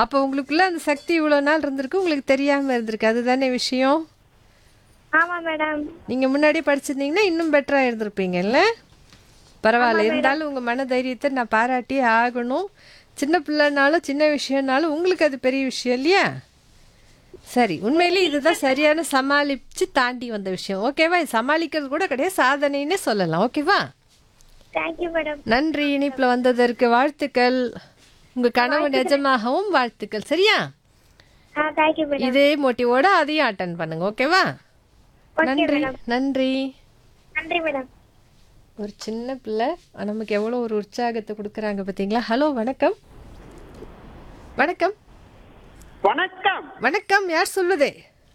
அப்போ உங்களுக்குள்ள அந்த சக்தி இவ்வளோ நாள் இருந்திருக்கு உங்களுக்கு தெரியாமல் இருந்திருக்கு அதுதானே விஷயம் ஆமா மேடம் நீங்கள் முன்னாடி படிச்சிருந்தீங்கன்னா இன்னும் பெட்டராக இருந்திருப்பீங்கல்ல பரவாயில்ல இருந்தாலும் உங்கள் மன தைரியத்தை நான் பாராட்டி ஆகணும் சின்ன பிள்ளைனாலும் சின்ன விஷயம்னாலும் உங்களுக்கு அது பெரிய விஷயம் இல்லையா சரி உண்மையிலே இதுதான் சரியான சமாளித்து தாண்டி வந்த விஷயம் ஓகேவா இது சமாளிக்கிறது கூட கிடையாது சாதனைன்னே சொல்லலாம் ஓகேவா தேங்க்யூ மேடம் நன்றி இனிப்பில் வந்ததற்கு வாழ்த்துக்கள் உங்கள் கனவு நிஜமாகவும் வாழ்த்துக்கள் சரியா ஆ தேங்க்யூ மேடம் இதே மோட்டிவோட அதையும் அட்டன் பண்ணுங்க ஓகேவா நன்றி நன்றி நன்றி மேடம் ஒரு சின்ன பிள்ளை நமக்கு எவ்வளோ ஒரு உற்சாகத்தை கொடுக்குறாங்க பார்த்தீங்களா ஹலோ வணக்கம் வணக்கம் வணக்கம் வணக்கம் யார் சொல்லுது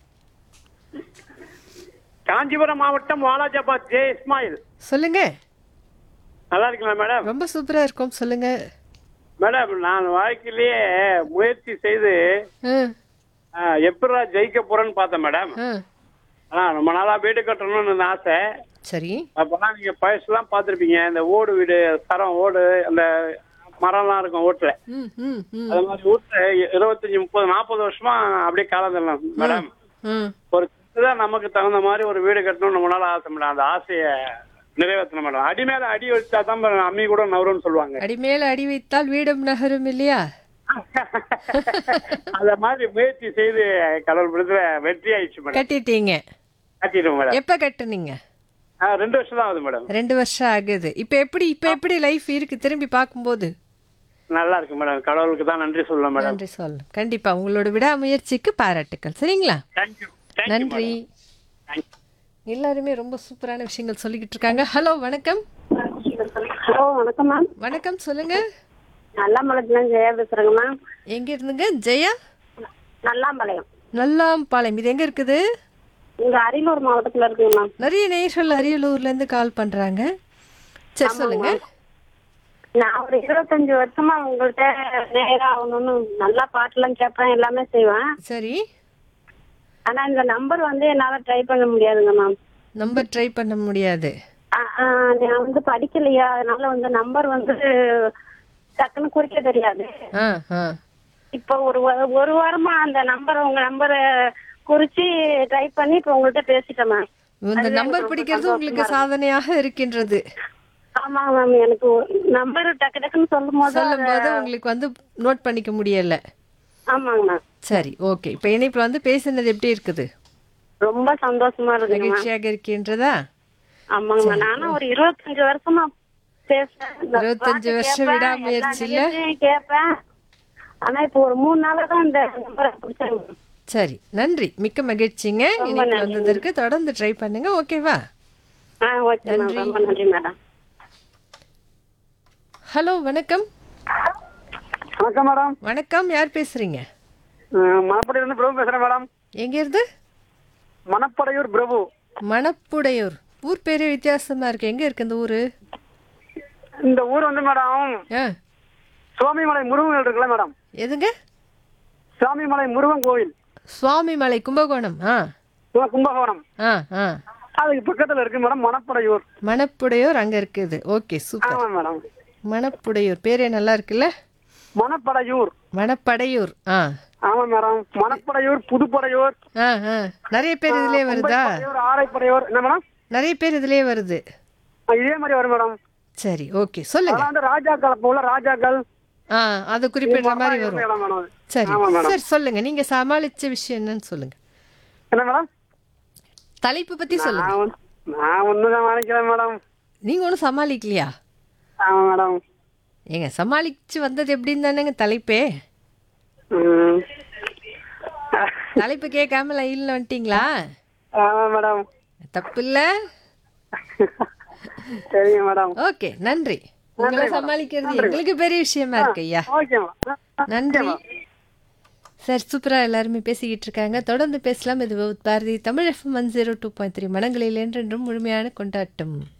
காஞ்சிபுரம் மாவட்டம் வாலாஜாபாத் ஜே இஸ்மாயில் சொல்லுங்க நல்லா இருக்கீங்களா மேடம் ரொம்ப சூப்பராக இருக்கும் சொல்லுங்க மேடம் நான் வாழ்க்கையிலேயே முயற்சி செய்து ம் எப்படா ஜெயிக்க போறேன்னு பார்த்தேன் மேடம் ம் ஆனா ரொம்ப நாளா வீடு கட்டணும்னு இருந்த ஆசை சரி அப்பதான் நீங்க பழசுலாம் பார்த்திருப்பீங்க இந்த ஓடு வீடு சரம் ஓடு அந்த மரம்லாம் இருக்கும் ஓட்டுல ம் ம் ம் அது மாதிரி வீட்டுல இருபத்தஞ்சு முப்பது நாற்பது வருஷமா அப்படியே காலம் தரலாம் மேடம் ம் ஒரு தான் நமக்கு தகுந்த மாதிரி ஒரு வீடு கட்டணும்னு ரொம்ப நாள் ஆசை மேடம் அந்த ஆசையை நிறைவேற்றணும் மேடம் அடி மேல அடி வச்சா தான் மேடம் அம்மி கூட நவரும்னு சொல்லுவாங்க அடி மேல அடி வைத்தால் வீடும் நகரும் இல்லையா அத மாதிரி முயற்சி செய்து கடவுள் விடுதல வெற்றி ஆயிடுச்சு மேடம் கட்டிட்டீங்க கட்டிடுவோம் மேடம் எப்போ கட்டுனீங்க ஆ, ரெண்டு வருஷம் தான் ஆகுது மேடம் ரெண்டு வருஷம் ஆகுது இப்போ எப்படி இப்போ எப்படி லைஃப் இருக்கு திரும்பி பார்க்கும்போது நல்லா இருக்கு மேடம் கடவுளுக்கு தான் நன்றி சொல்லுவேன் மேடம் நன்றி சொல்லணும் கண்டிப்பா உங்களோட விடாமுயற்சிக்கு பாராட்டுக்கள் சரிங்களா தேங்க்யூ நன்றி எல்லாருமே ரொம்ப சூப்பரான விஷயங்கள் சொல்லிக்கிட்டு இருக்காங்க ஹலோ வணக்கம் ஹலோ வணக்கம் மேம் வணக்கம் சொல்லுங்க நல்லாம்பாளையத்துல ஜெயா பேசுறேங்க மேம் எங்க இருந்துங்க ஜெயா நல்லாம்பாளையம் நல்லாம்பாளையம் இது எங்க இருக்குது இங்க அரியலூர் மாவட்டத்துல இருக்குங்க மேம் நிறைய நேயர்கள் அரியலூர்ல இருந்து கால் பண்றாங்க சரி சொல்லுங்க நான் ஒரு இருபத்தஞ்சு வருஷமா உங்கள்கிட்ட நேரம் ஆகணும்னு நல்லா பாட்டுலாம் கேட்பேன் எல்லாமே செய்வேன் சரி ஆனா இந்த நம்பர் வந்து என்னால ட்ரை பண்ண முடியாதுங்க மேம் நம்பர் ட்ரை பண்ண முடியாது நான் வந்து படிக்கலையா அதனால வந்து நம்பர் வந்து டக்குன்னு குறிக்க தெரியாது ஆ ஆ இப்போ ஒரு வா- ஒரு வாரமா அந்த நம்பர் உங்க நம்பரை குறிச்சு டைப் பண்ணி இப்போ உங்கள்கிட்ட பேசிட்டேன் மேம் இந்த நம்பர் பிடிக்கிறது உங்களுக்கு சாதனையாக இருக்கின்றது ஆமாங்க மேம் எனக்கு நம்பர் டக்கு டக்குன்னு சொல்லும் போது சொல்லும்போது உங்களுக்கு வந்து நோட் பண்ணிக்க முடியல ஆமாங்க மேம் சரி ஓகே இப்போ இணைப்பில் வந்து பேசுனது எப்படி இருக்குது ரொம்ப சந்தோஷமா இருக்குங்க மேம் மகிழ்ச்சியாக இருக்கின்றதா ஆமாங்க மேம் நானும் ஒரு இருபத்தஞ்சு வருஷமா பேசுறேன் இந்த இருபத்தஞ்சு பாட்டு வருஷம் கேட்பேன், விடாமுயற்சியில? எல்லா நிகழ்ச்சியும் கேட்பேன் ஆனா இப்போ ஒரு மூணு நாளா தான் இந்த நம்பரை பிடிச்சாங்க சரி நன்றி மிக்க மகிழ்ச்சிங்க இணைப்பில் வந்ததற்கு தொடர்ந்து ட்ரை பண்ணுங்க ஓகேவா ஆ ஓகே மேம் ரொம்ப நன்றி மேடம் ஹலோ வணக்கம் வணக்கம் மேடம் வணக்கம் யார் பேசுறீங்க மணப்படையூர் இருந்து பிரபு பேசுறேன் மேடம் எங்க இருந்து மணப்படையூர் பிரபு மணப்புடையூர் ஊர் பேரே வித்தியாசமா இருக்கு எங்க இருக்கு இந்த ஊரு இந்த ஊர் வந்து மேடம் ஆ சுவாமிமலை முருகன் இருக்குல்ல மேடம் எதுங்க சுவாமிமலை முருகன் கோவில் சுவாமிமலை கும்பகோணம் ஆ கும்பகோணம் ஆ ஆ அதுக்கு பக்கத்துல இருக்கு மேடம் மணப்படையூர் மணப்புடையூர் அங்க இருக்குது ஓகே சூப்பர் ஆமா மேடம் மணப்புடையூர் பேரே நல்லா இருக்குல்ல மணப்படையூர் மணப்படையூர் ஆ ஆமா மேடம் மணப்படையூர் புதுப்படையூர் ஆ ஆ நிறைய பேர் இதுலயே வருதா படையூர் ஆரைப்படையூர் என்ன மேடம் நிறைய பேர் இதுலயே வருது ஆ, இதே மாதிரி வரும் மேடம் சரி ஓகே சொல்லுங்க அதெல்லாம் வந்து ராஜாக்கள் அப்போ உள்ள ராஜாக்கள் ஆ அது குறிப்பிடுற மாதிரி வரும் இடம் மேடம் சரி ஆமா மேடம் சரி சொல்லுங்க நீங்க சமாளிச்ச விஷயம் என்னன்னு சொல்லுங்க என்ன மேடம் தலைப்பு பத்தி சொல்லுங்க நான் வந்து- நான் ஒண்ணுதான் நினைக்கிறேன் மேடம் நீங்க ஒன்றும் சமாளிக்கலையா ஆமா மேடம் ஏங்க சமாளிச்சு வந்தது எப்படின்னு தானேங்க தலைப்பே ம். தலைப்பு கேட்காம லைன்ல வந்துட்டீங்களா ஆமா மேடம் தப்பு இல்ல சரிங்க மேடம் ஓகே நன்றி உங்களை சமாளிக்கிறது எங்களுக்கு பெரிய விஷயமா இருக்கு ஐயா ஓகே மேடம் நன்றி சார் சூப்பரா எல்லாருமே பேசிக்கிட்டு இருக்காங்க தொடர்ந்து பேசலாம் இது Bharathi Tamil FM one zero two point three மனங்களில் என்றென்றும் முழுமையான கொண்டாட்டம்